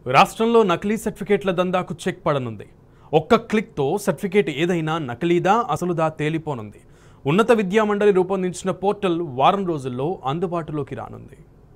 రాష్ట్రంలో నకిలీ సర్టిఫికేట్ల దందాకు చెక్ పడనుంది ఒక్క క్లిక్తో సర్టిఫికేట్ ఏదైనా నకిలీదా అసలుదా తేలిపోనుంది ఉన్నత విద్యా మండలి రూపొందించిన పోర్టల్ వారం రోజుల్లో అందుబాటులోకి రానుంది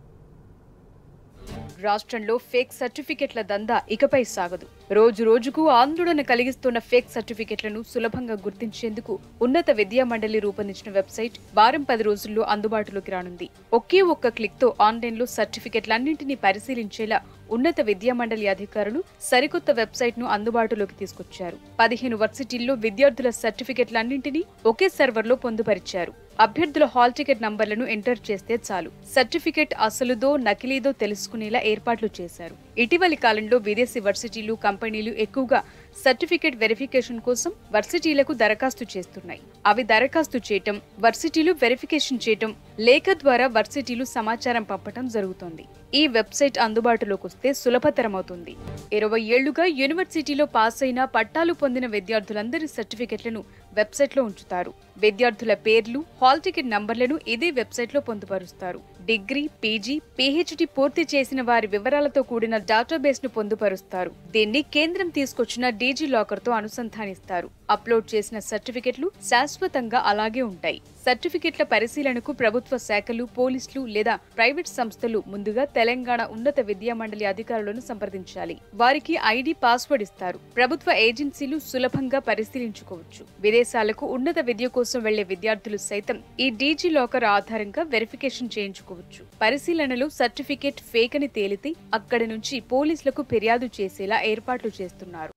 రాష్ట్రంలో ఫేక్ సర్టిఫికెట్ల దందా ఇకపై సాగదు రోజు రోజుకు ఆందోళన కలిగిస్తున్న ఫేక్ సర్టిఫికెట్లను సులభంగా గుర్తించేందుకు ఉన్నత విద్యా మండలి రూపొందించిన వెబ్సైట్ వారం పది రోజుల్లో అందుబాటులోకి రానుంది ఒకే ఒక్క క్లిక్ తో ఆన్లైన్లో సర్టిఫికెట్లన్నింటినీ పరిశీలించేలా ఉన్నత విద్యా మండలి అధికారులు సరికొత్త వెబ్సైట్ ను అందుబాటులోకి తీసుకొచ్చారు పదిహేను వర్సిటీల్లో విద్యార్థుల సర్టిఫికెట్లన్నింటినీ ఒకే సర్వర్లో పొందుపరిచారు అభ్యర్థుల హాల్ టికెట్ నంబర్లను ఎంటర్ చేస్తే చాలు సర్టిఫికెట్ అసలుదో నకిలీదో తెలుసుకునేలా ఏర్పాట్లు చేశారు ఇటీవలి కాలంలో విదేశీ వర్సిటీలు కంపెనీలు ఎక్కువగా సర్టిఫికెట్ వెరిఫికేషన్ కోసం వర్సిటీలకు దరఖాస్తు చేస్తున్నాయి అవి దరఖాస్తు చేయటం వర్సిటీలు వెరిఫికేషన్ చేయటం లేఖ ద్వారా వర్సిటీలు సమాచారం పంపటం జరుగుతోంది ఈ వెబ్సైట్ అందుబాటులోకి వస్తే సులభతరమవుతుంది ఇరవై ఏళ్లుగా యూనివర్సిటీలో పాస్ అయిన పట్టాలు పొందిన విద్యార్థులందరి సర్టిఫికెట్లను వెబ్సైట్లో ఉంచుతారు విద్యార్థుల పేర్లు హాల్ టికెట్ నంబర్లను ఇదే వెబ్సైట్లో పొందుపరుస్తారు డిగ్రీ పీజీ పీహెచ్డీ పూర్తి చేసిన వారి వివరాలతో కూడిన డేటాబేస్ ను పొందుపరుస్తారు దీన్ని కేంద్రం తీసుకొచ్చిన డీజీ లాకర్ తో అనుసంధానిస్తారు అప్లోడ్ చేసిన సర్టిఫికెట్లు శాశ్వతంగా అలాగే ఉంటాయి సర్టిఫికెట్ల పరిశీలనకు ప్రభుత్వ శాఖలు పోలీసులు లేదా ప్రైవేట్ సంస్థలు ముందుగా తెలంగాణ ఉన్నత విద్యా మండలి అధికారులను సంప్రదించాలి వారికి ఐడి పాస్వర్డ్ ఇస్తారు ప్రభుత్వ ఏజెన్సీలు సులభంగా పరిశీలించుకోవచ్చు విదేశాలకు ఉన్నత విద్య కోసం వెళ్లే విద్యార్థులు సైతం ఈ డీజీ లాకర్ ఆధారంగా వెరిఫికేషన్ చేయించుకోవచ్చు పరిశీలనలో సర్టిఫికెట్ ఫేక్ అని తేలితే అక్కడి నుంచి పోలీసులకు ఫిర్యాదు చేసేలా ఏర్పాట్లు చేస్తున్నారు